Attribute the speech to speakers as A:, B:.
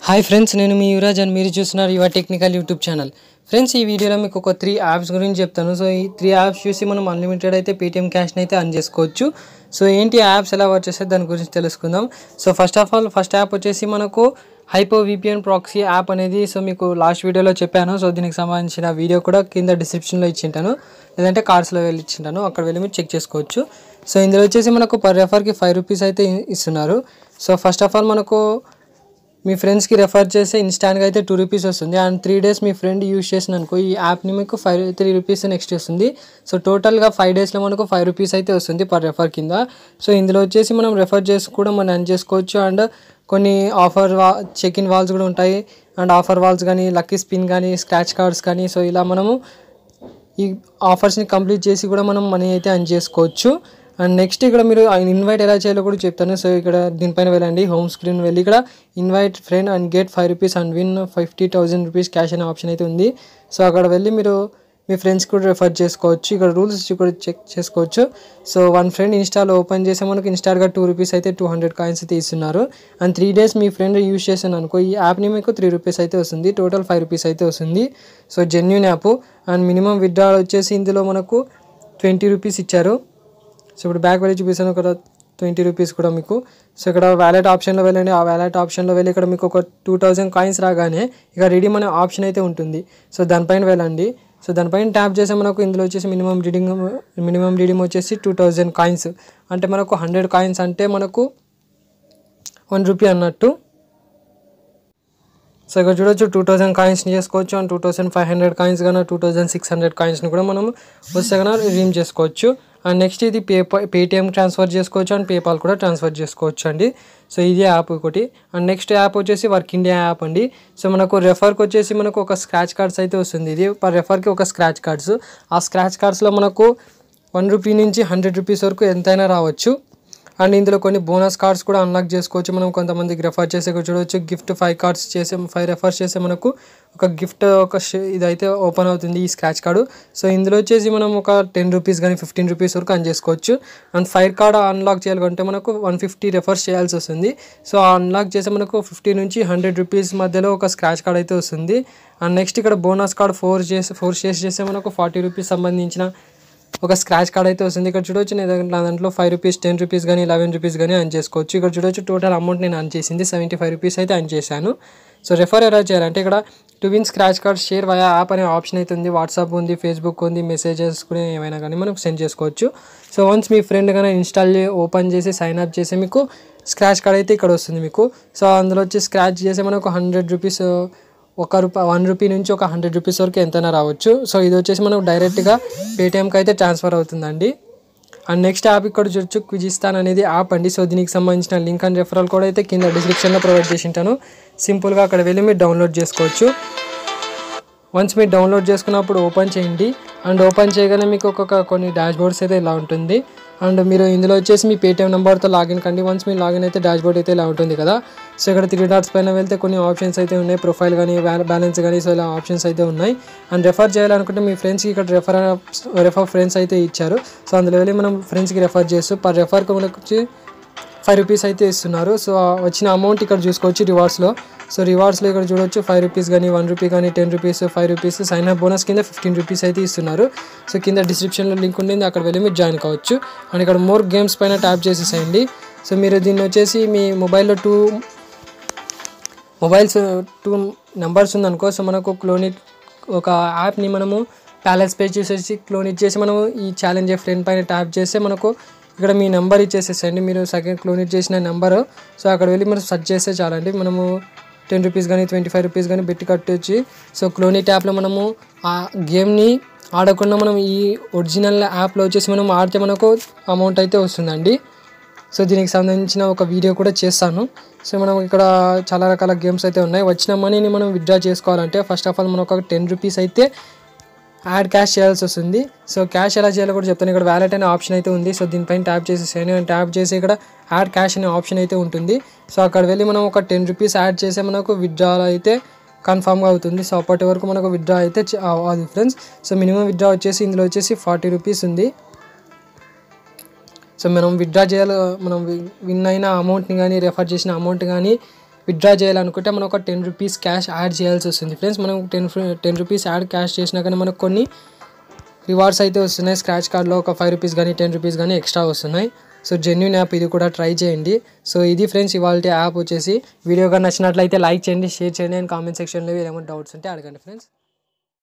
A: hi friends నేను మీ Yuvraj and మీరు చూస్తున్నారు యువ టెక్నికల్ యూట్యూబ్ ఛానల్ ఫ్రెండ్స్ ఈ వీడియోలో మీకు ఒక త్రీ యాప్స్ గురించి చెప్తాను సో ఈ త్రీ యాప్స్ చూసి మనం అన్లిమిటెడ్ అయితే పేటిఎం క్యాష్ని అయితే అన్ చేసుకోవచ్చు సో ఏంటి యాప్స్ ఎలా వర్క్ చేస్తే దాని గురించి తెలుసుకుందాం so first of all first app వచ్చేసి మనకు హైపో విపిఎన్ ప్రాక్సీ యాప్ అనేది సో మీకు లాస్ట్ వీడియోలో చెప్పాను సో దీనికి సంబంధించిన వీడియో కూడా కింద డిస్క్రిప్షన్లో ఇచ్చింటాను లేదంటే కార్డ్స్లో వెళ్ళి ఇచ్చింటాను అక్కడ వెళ్ళి మీరు చెక్ చేసుకోవచ్చు సో ఇందులో వచ్చేసి మనకు పర్ రెఫర్కి ఫైవ్ రూపీస్ అయితే ఇస్తున్నారు సో ఫస్ట్ ఆఫ్ ఆల్ మనకు మీ ఫ్రెండ్స్కి రెఫర్ చేస్తే ఇన్స్టాంట్గా అయితే టూ రూపీస్ వస్తుంది అండ్ త్రీ డేస్ మీ ఫ్రెండ్ యూజ్ చేసిన అనుకో ఈ యాప్ని మీకు ఫైవ్ త్రీ రూపీస్ నెక్స్ట్ వస్తుంది సో టోటల్గా ఫైవ్ డేస్లో మనకు ఫైవ్ రూపీస్ అయితే వస్తుంది పర్ రెఫర్ కింద సో ఇందులో వచ్చేసి మనం రెఫర్ చేసి కూడా మనం రన్ చేసుకోవచ్చు అండ్ కొన్ని ఆఫర్ వా చెక్ ఇన్ వాల్స్ కూడా ఉంటాయి అండ్ ఆఫర్ వాల్స్ కానీ లక్కీ స్పిన్ కానీ స్క్రాచ్ కార్డ్స్ కానీ సో ఇలా మనము ఈ ఆఫర్స్ని కంప్లీట్ చేసి కూడా మనం మనీ అయితే అర్న్ చేసుకోవచ్చు అండ్ నెక్స్ట్ ఇక్కడ మీరు ఇన్వైట్ ఎలా చేయాలో కూడా చెప్తాను సో ఇక్కడ దీనిపైన వెళ్ళండి హోమ్ స్క్రీన్ వెళ్ళి ఇక్కడ invite friend and get five rupees and win fifty thousand rupees cash అనే ఆప్షన్ అయితే ఉంది సో అక్కడ వెళ్ళి మీరు మీ ఫ్రెండ్స్ కూడా రెఫర్ చేసుకోవచ్చు ఇక్కడ రూల్స్ కూడా చెక్ చేసుకోవచ్చు సో వన్ ఫ్రెండ్ ఇన్స్టాలో ఓపెన్ చేస్తే మనకు ఇన్స్టాల్గా టూ రూపీస్ అయితే టూ హండ్రెడ్ కాయిన్స్ అయితే ఇస్తున్నారు అండ్ త్రీ డేస్ మీ ఫ్రెండ్ యూస్ చేశాను అనుకో ఈ యాప్ని మీకు త్రీ రూపీస్ అయితే వస్తుంది టోటల్ ఫైవ్ రూపీస్ అయితే వస్తుంది so genuine app and minimum withdrawal వచ్చేసి ఇందులో మనకు ట్వంటీ రూపీస్ ఇచ్చారు సో ఇప్పుడు బ్యాక్ వెళ్ళి చూపిస్తాను ఇక్కడ ట్వంటీ రూపీస్ కూడా మీకు సో ఇక్కడ వ్యాలెట్ ఆప్షన్లో వెళ్ళండి ఆ వ్యాలెట్ ఆప్షన్లో వెళ్ళి ఇక్కడ మీకు ఒక టూ థౌజండ్ కాయిన్స్ రాగానే ఇక రిడీమ్ అనే ఆప్షన్ అయితే ఉంటుంది సో దానిపైన వెళ్ళండి సో దానిపైన ట్యాప్ చేస్తే మనకు ఇందులో వచ్చేసి మినిమం రీడింగ్ మినిమం రీడింగ్ వచ్చేసి టూ థౌజండ్ కాయిన్స్ అంటే మనకు హండ్రెడ్ కాయిన్స్ అంటే మనకు వన్ రూపీ అన్నట్టు సో ఇక్కడ చూడొచ్చు టూ థౌసండ్ కాయిన్స్ని చేసుకోవచ్చు and two thousand five hundred coins కానీ టూ థౌసండ్ సిక్స్ హండ్రెడ్ కాయిన్స్ని కూడా మనం వస్తే కన్నా రిడీమ్ చేసుకోవచ్చు అండ్ నెక్స్ట్ ఇది పే పేటిఎం ట్రాన్స్ఫర్ చేసుకోవచ్చు అండ్ పేపాల్ కూడా ట్రాన్స్ఫర్ చేసుకోవచ్చు అండి సో ఇది యాప్ ఒకటి అండ్ నెక్స్ట్ యాప్ వచ్చేసి వర్క్ ఇండియా యాప్ అండి సో మనకు రెఫర్కి వచ్చేసి మనకు ఒక స్క్రాచ్ కార్డ్స్ అయితే వస్తుంది ఇది పర్ రెఫర్కి ఒక స్క్రాచ్ కార్డ్స్ ఆ స్క్రాచ్ కార్డ్స్లో మనకు వన్ రూపీ నుంచి హండ్రెడ్ రూపీస్ వరకు ఎంతైనా రావచ్చు అండ్ ఇందులో కొన్ని బోనస్ కార్డ్స్ కూడా అన్లాక్ చేసుకోవచ్చు మనం కొంతమందికి రెఫర్ చేసే కూడా చూడవచ్చు గిఫ్ట్ ఫైవ్ కార్డ్స్ చేసే ఫైవ్ రెఫర్స్ చేస్తే మనకు ఒక గిఫ్ట్ ఒక ఇదైతే ఓపెన్ అవుతుంది ఈ స్క్రాచ్ కార్డు సో ఇందులో వచ్చేసి మనం ఒక టెన్ రూపీస్ కానీ ఫిఫ్టీన్ రూపీస్ వరకు అన్ చేసుకోవచ్చు అండ్ ఫైవ్ కార్డ్ అన్లాక్ చేయాలంటే మనకు వన్ ఫిఫ్టీ రెఫర్స్ చేయాల్సి వస్తుంది సో ఆ అన్లాక్ చేస్తే మనకు ఫిఫ్టీ నుంచి హండ్రెడ్ రూపీస్ మధ్యలో ఒక స్క్రాచ్ కార్డ్ అయితే వస్తుంది అండ్ నెక్స్ట్ ఇక్కడ బోనస్ కార్డ్ ఫోర్ చేసి ఫోర్ షేర్స్ చేస్తే మనకు ఫార్టీ రూపీస్ సంబంధించిన ఒక స్క్రాచ్ కార్డ్ అయితే వస్తుంది ఇక్కడ చూడొచ్చు నేను నా దాంట్లో ఫైవ్ రూపీస్ టెన్ రూపీస్ కానీ లెవెన్ రూపీస్ కానీ అన్ చేసుకోవచ్చు ఇక్కడ చూడొచ్చు టోటల్ అమౌంట్ నేను అన్ చేసింది సెవెంటీ ఫైవ్ రూపీస్ అయితే అన్ చేశాను సో రెఫర్ ఎలా చేయాలంటే ఇక్కడ to win scratch card share via app అనే ఆప్షన్ అయితే ఉంది వాట్సాప్ ఉంది ఫేస్బుక్ ఉంది మెసేజెస్ కూడా ఏమైనా కానీ మనం సెండ్ చేసుకోవచ్చు సో వన్స్ మీ ఫ్రెండ్ కానీ ఇన్స్టాల్ ఓపెన్ చేసి సైన్ అప్ చేసి మీకు స్క్రాచ్ కార్డ్ అయితే ఇక్కడ వస్తుంది మీకు సో అందులో వచ్చి స్క్రాచ్ చేసి మనకు హండ్రెడ్ రూపీస్ ఒక రూపాయి వన్ రూపీ నుంచి ఒక హండ్రెడ్ రూపీస్ వరకు ఎంతైనా రావచ్చు సో ఇది వచ్చేసి మనకు డైరెక్ట్గా పేటిఎంకి అయితే ట్రాన్స్ఫర్ అవుతుందండి అండ్ నెక్స్ట్ యాప్ ఇక్కడ చూడొచ్చు క్విజిస్తాన్ అనేది యాప్ అండి సో దీనికి సంబంధించిన లింక్ అండ్ రెఫరల్ కూడా అయితే కింద డిస్క్రిప్షన్లో ప్రొవైడ్ చేసి ఉంటాను సింపుల్గా అక్కడ వెళ్ళి మీరు డౌన్లోడ్ చేసుకోవచ్చు వన్స్ మీరు డౌన్లోడ్ చేసుకున్నప్పుడు ఓపెన్ చేయండి అండ్ ఓపెన్ చేయగానే మీకు ఒక్కొక్క కొన్ని డాష్ బోర్డ్స్ అయితే ఇలా ఉంటుంది అండ్ మీరు ఇందులో వచ్చేసి మీ పేటిఎం నెంబర్తో లాగిన్ కండి వన్స్ మీరు లాగిన్ అయితే డాష్ బోర్డ్ అయితే ఇలా ఉంటుంది కదా సో ఇక్కడ త్రీ డాట్స్ పైన వెళ్తే కొన్ని ఆప్షన్స్ అయితే ఉన్నాయి ప్రొఫైల్ కానీ బ్యాలెన్స్ కానీ సో ఇలా ఆప్షన్స్ అయితే ఉన్నాయి అండ్ రెఫర్ చేయాలనుకుంటే మీ ఫ్రెండ్స్కి ఇక్కడ రెఫర్ రెఫర్ ఫ్రెండ్స్ అయితే ఇచ్చారు సో అందులో వెళ్ళి మనం ఫ్రెండ్స్కి రెఫర్ చేస్తూ పర్ రెఫర్కి మనకు వచ్చి ఫైవ్ రూపీస్ అయితే ఇస్తున్నారు సో వచ్చిన అమౌంట్ ఇక్కడ చూసుకోవచ్చు రివార్డ్స్లో సో రివార్డ్స్లో ఇక్కడ చూడొచ్చు ఫైవ్ రూపీస్ కానీ వన్ రూపీ కానీ ten rupees five rupees sign up bonus కింద ఫిఫ్టీన్ రూపీస్ అయితే ఇస్తున్నారు సో కింద డిస్క్రిప్షన్లో లింక్ ఉంటుంది అక్కడ వెళ్ళి మీరు జాయిన్ కావచ్చు అండ్ ఇక్కడ మోర్ గేమ్స్ పైన ట్యాప్ చేసేసేయండి సో మీరు దీన్ని వచ్చేసి మీ మొబైల్లో టూ మొబైల్స్ టూ నెంబర్స్ ఉందనుకో సో మనకు క్లోనిట్ ఒక యాప్ని మనము ప్యాలెస్ పే చేసేసి క్లోన్ ఇచ్చేసి మనము ఈ ఛాలెంజ్ ఫ్రెండ్ పైన ట్యాప్ చేస్తే మనకు ఇక్కడ మీ నెంబర్ ఇచ్చేసేసండి మీరు సెకండ్ క్లోనిట్ చేసిన నెంబర్ సో అక్కడ వెళ్ళి మనం సెర్చ్ చేస్తే చాలండి మనము టెన్ రూపీస్ కానీ ట్వంటీ ఫైవ్ రూపీస్ కానీ పెట్టి కట్టొచ్చి సో క్లోనిట్ యాప్లో మనము ఆ గేమ్ని ఆడకుండా మనం ఈ ఒరిజినల్ యాప్లో వచ్చేసి మనం ఆడితే మనకు అమౌంట్ అయితే వస్తుందండి సో దీనికి సంబంధించిన ఒక వీడియో కూడా చేస్తాను సో మనం ఇక్కడ చాలా రకాల గేమ్స్ అయితే ఉన్నాయి వచ్చిన మనీని మనం విత్డ్రా చేసుకోవాలంటే ఫస్ట్ ఆఫ్ ఆల్ మనం ఒక టెన్ రూపీస్ అయితే యాడ్ క్యాష్ చేయాల్సి వస్తుంది సో క్యాష్ ఎలా చేయాలో కూడా చెప్తాను ఇక్కడ వ్యాలెట్ అనే ఆప్షన్ అయితే ఉంది సో దీనిపైన ట్యాప్ చేసేసాను ట్యాప్ చేసి ఇక్కడ యాడ్ క్యాష్ అనే ఆప్షన్ అయితే ఉంటుంది సో అక్కడ వెళ్ళి మనం ఒక టెన్ రూపీస్ యాడ్ చేస్తే మనకు విత్డ్రా అయితే కన్ఫామ్గా అవుతుంది సో అప్పటి వరకు మనకు విత్డ్రా అయితే అది ఫ్రెండ్స్ సో మినిమం విత్డ్రా వచ్చేసి ఇందులో వచ్చేసి ఫార్టీ రూపీస్ ఉంది సో మనం విత్డ్రా చేయాలి మనం విన్ అయిన అమౌంట్ని కానీ రెఫర్ చేసిన అమౌంట్ కానీ విత్డ్రా చేయాలనుకుంటే మనం ఒక టెన్ రూపీస్ క్యాష్ యాడ్ చేయాల్సి వస్తుంది ఫ్రెండ్స్ మనం ten ten rupees add cash చేసినా కానీ మనకు కొన్ని రివార్డ్స్ అయితే వస్తున్నాయి స్క్రాచ్ కార్డ్లో ఒక ఫైవ్ రూపీస్ కానీ టెన్ రూపీస్ కానీ ఎక్స్ట్రా వస్తున్నాయి సో జెన్యున్ యాప్ ఇది కూడా ట్రై చేయండి సో ఇది ఫ్రెండ్స్ ఇవాళ యాప్ వచ్చేసి వీడియో కానీ నచ్చినట్లయితే లైక్ చేయండి షేర్ చేయండి అండ్ కామెంట్ సెక్షన్లో ఏమైనా డౌట్స్ ఉంటే అడగండి ఫ్రెండ్స్